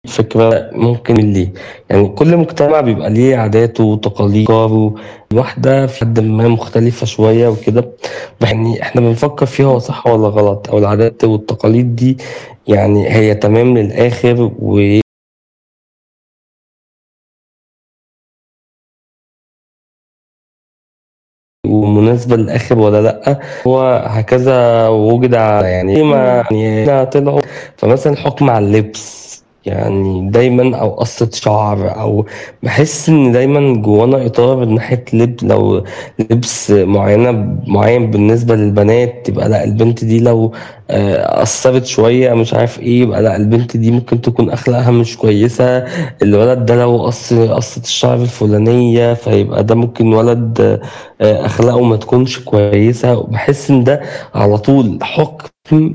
فكرة ممكن ليه يعني كل مجتمع بيبقى ليه عاداته وتقاليده واحدة في حد ما مختلفة شوية وكده يعني احنا بنفكر فيها هو صح ولا غلط او العادات والتقاليد دي يعني هي تمام للآخر و ومناسبة للآخر ولا لأ هو هكذا وجد يعني ما يعني طلعوا فمثلا الحكم على اللبس يعني دايما او قصة شعر او بحس ان دايما جوانا اطار ناحية لب لو لبس معينة معين بالنسبة للبنات تبقى لا البنت دي لو آه، قصرت شوية مش عارف ايه يبقى لا البنت دي ممكن تكون اخلاقها مش كويسة الولد ده لو قص قصة الشعر الفلانية فيبقى ده ممكن ولد آه، اخلاقه ما تكونش كويسة بحس ان ده على طول حكم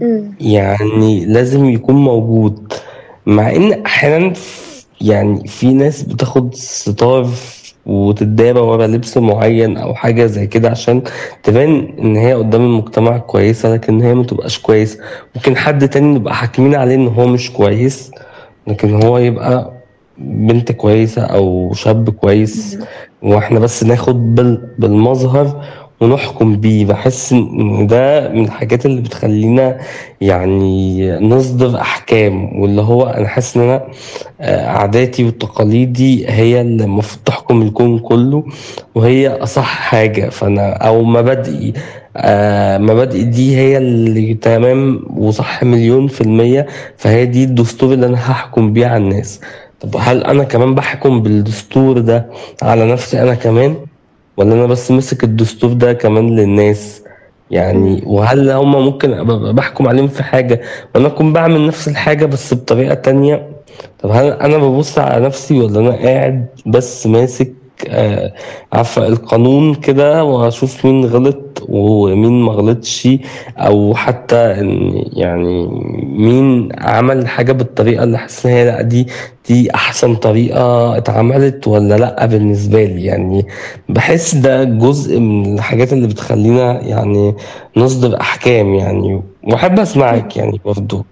يعني لازم يكون موجود مع ان احيانا يعني في ناس بتاخد ستار وتتدارى ورا لبس معين او حاجه زي كده عشان تبان ان هي قدام المجتمع كويسه لكن هي ما تبقاش كويسه ممكن حد تاني نبقى حاكمين عليه ان هو مش كويس لكن هو يبقى بنت كويسه او شاب كويس واحنا بس ناخد بالمظهر ونحكم بيه بحس ان ده من الحاجات اللي بتخلينا يعني نصدر احكام واللي هو انا حاسس ان انا آه، عاداتي وتقاليدي هي اللي المفروض تحكم الكون كله وهي اصح حاجه فانا او مبادئي آه مبادئي دي هي اللي تمام وصح مليون في المية فهي دي الدستور اللي انا هحكم بيه على الناس طب هل انا كمان بحكم بالدستور ده على نفسي انا كمان ولا انا بس ماسك الدستور ده كمان للناس يعني وهل هم ممكن ابقى بحكم عليهم في حاجه وانا اكون بعمل نفس الحاجه بس بطريقه تانية طب هل انا ببص على نفسي ولا انا قاعد بس ماسك آه، عارفة القانون كده واشوف مين غلط ومين ما غلطش او حتى ان يعني مين عمل حاجه بالطريقه اللي حاسس ان هي لا دي دي احسن طريقه اتعملت ولا لا بالنسبه لي يعني بحس ده جزء من الحاجات اللي بتخلينا يعني نصدر احكام يعني واحب اسمعك يعني برضه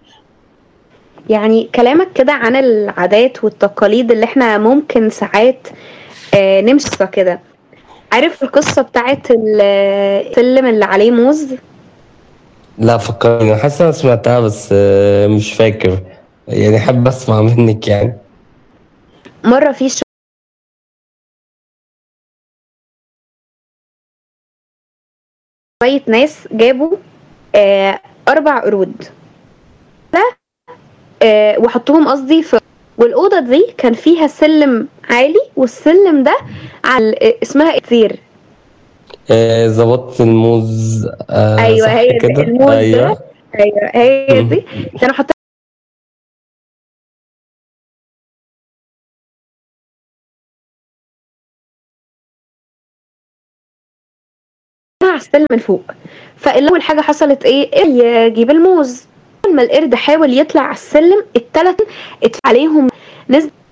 يعني كلامك كده عن العادات والتقاليد اللي احنا ممكن ساعات آه نمشي كده عارف القصة بتاعت الفيلم اللي عليه موز لا فكرني حاسس انا سمعتها بس آه، مش فاكر يعني حابب اسمع منك يعني مرة في شوية ناس جابوا آه أربع قرود آه وحطوهم قصدي في والأوضة دي كان فيها سلم عالي والسلم ده على اسمها كتير آه، ظبطت الموز آه ايوه هي كده الموز أيوة. ده ايوه هي دي كانوا حاطين على السلم من فوق فاول حاجه حصلت ايه يجيب الموز لما القرد حاول يطلع على السلم التلات عليهم نزل